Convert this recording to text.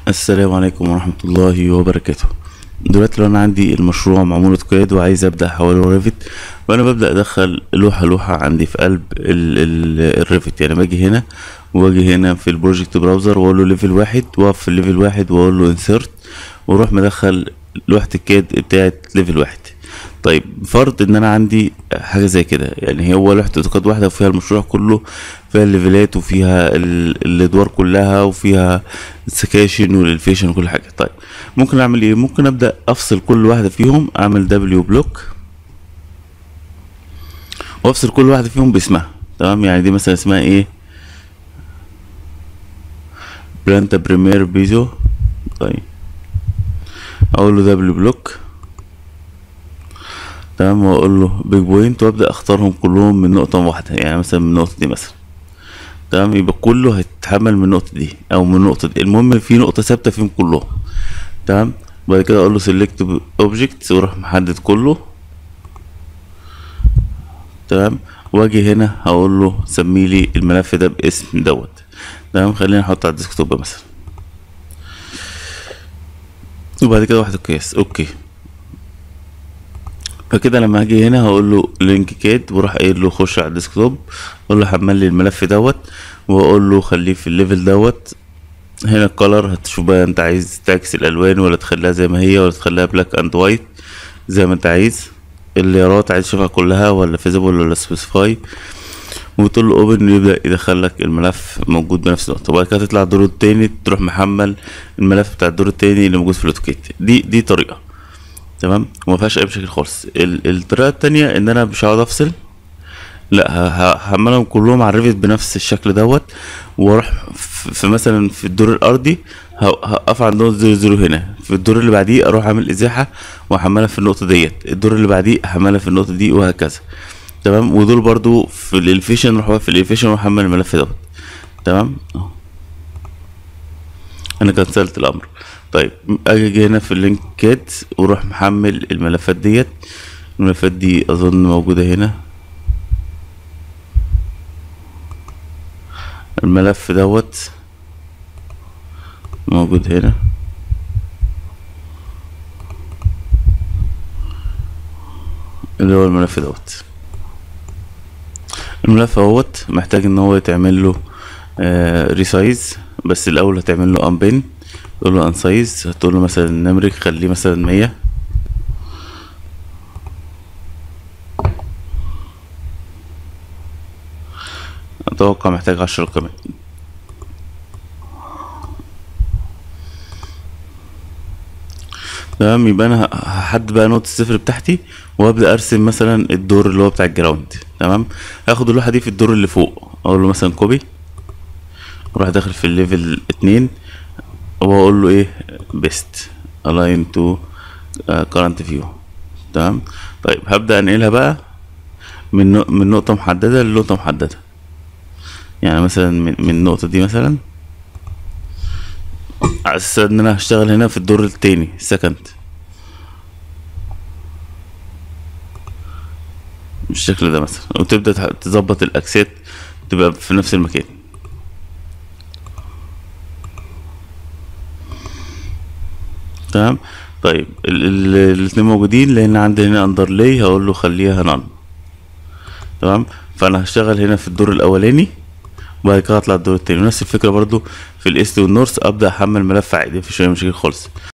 السلام عليكم ورحمة الله وبركاته دلوقتي لو انا عندي المشروع معمول اوتوكاد وعايز ابدا احوله ريفت فانا ببدا ادخل لوحه لوحه عندي في قلب ال ال الريفت يعني باجي هنا واجي هنا في البروجكت براوزر واقول له ليفل واحد واقف في الليفل واحد واقول له انسيرت واروح مدخل لوحه الكاد بتاعت ليفل واحد طيب فرض ان انا عندي حاجه زي كده يعني هو لوحه اوتوكاد واحده وفيها المشروع كله فيها الليفلات وفيها ال- الادوار كلها وفيها السكاشن والالفيشن وكل حاجه طيب ممكن اعمل ايه ممكن ابدا افصل كل واحده فيهم اعمل دبليو بلوك وافصل كل واحده فيهم باسمها تمام يعني دي مثلا اسمها ايه بلانتا بريمير بيزو طيب اقول له دبليو بلوك تمام واقول له بيج بوينت وابدا اختارهم كلهم من نقطه واحده يعني مثلا من النقطه دي مثلا تمام يبقى كله هيتحمل من النقطه دي او من النقطه دي المهم في نقطه ثابته فيهم كلهم تمام بعد كده اقول له سيلكت اوبجكت واروح محدد كله تمام واجي هنا هقول له سمي لي الملف ده باسم دوت تمام خلينا نحطه على الديسكتوب مثلا وبعد كده واحد قياس اوكي فكده لما اجي هنا هقول له لينك كاد واروح قايل له خش على الديسكتوب اقول له حمل لي الملف دوت واقول له خليه في الليفل دوت هنا الكولر هتشوف بقى انت عايز تعكس الالوان ولا تخليها زي ما هي ولا تخليها بلاك اند وايت زي ما انت عايز الليارات عايز تشوفها كلها ولا فيزيبل ولا سبيسيفاي وتقول له اوبن يبدا يدخل لك الملف موجود بنفس الوقت وبعد كده تطلع الدور التاني تروح محمل الملف بتاع الدور التاني اللي موجود في الاوتوكاد دي دي طريقه تمام وما فيهاش اي مشاكل خالص ال- الطريقه التانية ان انا مش هقعد افصل لا ه- ه- هحملهم كلهم على الريفت بنفس الشكل دوت واروح ف- في مثلا في الدور الارضي ه- هقف عند نقطة زيرو زيرو هنا في الدور اللي بعديه اروح اعمل ازاحة واحملها في النقطة ديت الدور اللي بعديه احملها في النقطة دي وهكذا تمام ودول برضو في الالفيشن اروح في الالفيشن واحمل الملف دوت تمام اهو انا كنسلت الامر طيب اجي هنا في اللينك كات واروح محمل الملفات ديت الملفات دي اظن موجودة هنا الملف دوت موجود هنا اللي هو الملف دوت الملف اهوت محتاج ان هو يتعمل له آه ريسايز بس الاول هتعمل له انبين تقول له انسايز هتقول له مثلا نمرك خليه مثلا مية اتوقع محتاج عشرة كمان تمام يبقى انا هحدد بقى نقطة الصفر بتاعتي وابدا ارسم مثلا الدور اللي هو بتاع الجراوند تمام هاخد اللوحة دي في الدور اللي فوق اقول له مثلا كوبي اروح داخل في الليفل اتنين واقول له ايه بيست align to uh, current view تمام طيب هبدا انقلها بقى من نق- من نقطة محددة لنقطة محددة يعني مثلا من من النقطة دي مثلا على اساس ان انا هشتغل هنا في الدور التاني سكند بالشكل ده مثلا وتبدأ تح- تظبط الاكسات تبقى في نفس المكان تمام طيب ال- ال- الاتنين موجودين لان عندي هنا اندرلاي هقول له خليها نان تمام فانا هشتغل هنا في الدور الاولاني وبعد كده اطلع الدور التاني نفس الفكره برضو في الايست والنورث ابدا احمل ملف عادي مفيش اي مشاكل خالص